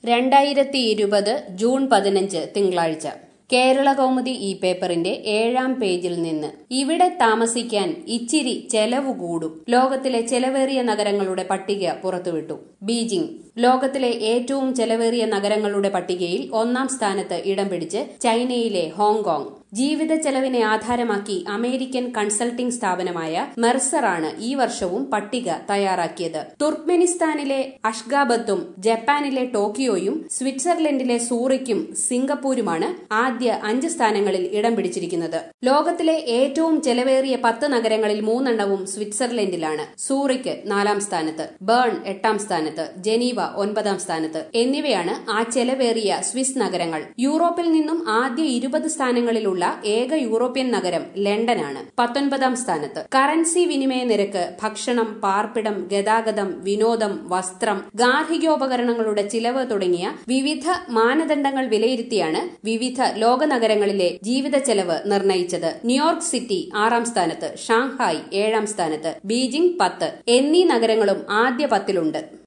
രണ്ടായിരത്തി ഇരുപത് ജൂൺ പതിനഞ്ച് തിങ്കളാഴ്ച കേരള കൗമുദി ഈ പേപ്പറിന്റെ ഏഴാം പേജിൽ നിന്ന് ഇവിടെ താമസിക്കാൻ ഇച്ചിരി ചെലവ് കൂടും ലോകത്തിലെ ചെലവേറിയ നഗരങ്ങളുടെ പട്ടിക പുറത്തുവിട്ടു ബീജിംഗ് ലോകത്തിലെ ഏറ്റവും ചെലവേറിയ നഗരങ്ങളുടെ പട്ടികയിൽ ഒന്നാം സ്ഥാനത്ത് ഇടം പിടിച്ച് ചൈനയിലെ ഹോങ്കോങ് ജീവിത ചെലവിനെ ആധാരമാക്കി അമേരിക്കൻ കൺസൾട്ടിംഗ് സ്ഥാപനമായ മെർസറാണ് ഈ വർഷവും പട്ടിക തയ്യാറാക്കിയത് തുർക്ക്മെനിസ്ഥാനിലെ അഷ്ഗാബത്തും ജപ്പാനിലെ ടോക്കിയോയും സ്വിറ്റ്സർലൻഡിലെ സൂറിക്കും സിംഗപ്പൂരുമാണ് ആദ്യ അഞ്ച് സ്ഥാനങ്ങളിൽ ഇടം പിടിച്ചിരിക്കുന്നത് ലോകത്തിലെ ഏറ്റവും ചെലവേറിയ പത്ത് നഗരങ്ങളിൽ മൂന്നെണ്ണവും സ്വിറ്റ്സർലൻഡിലാണ് സൂറിക്ക് നാലാം സ്ഥാനത്ത് ബേൺ എട്ടാം സ്ഥാനത്ത് ജനീവ ഒൻപതാം സ്ഥാനത്ത് എന്നിവയാണ് ആ ചെലവേറിയ സ്വിസ് നഗരങ്ങൾ യൂറോപ്പിൽ നിന്നും ആദ്യ ഇരുപത് സ്ഥാനങ്ങളിലുള്ള ഏക യൂറോപ്യൻ നഗരം ലണ്ടനാണ് പത്തൊൻപതാം സ്ഥാനത്ത് കറൻസി വിനിമയ നിരക്ക് ഭക്ഷണം പാർപ്പിടം ഗതാഗതം വിനോദം വസ്ത്രം ഗാർഹികോപകരണങ്ങളുടെ ചിലവ് തുടങ്ങിയ വിവിധ മാനദണ്ഡങ്ങൾ വിലയിരുത്തിയാണ് വിവിധ ലോക നഗരങ്ങളിലെ ജീവിത ചെലവ് നിർണയിച്ചത് ന്യൂയോർക്ക് സിറ്റി ആറാം സ്ഥാനത്ത് ഷാങ്ഹായ് ഏഴാം സ്ഥാനത്ത് ബീജിംഗ് പത്ത് എന്നീ നഗരങ്ങളും ആദ്യ പത്തിലുണ്ട്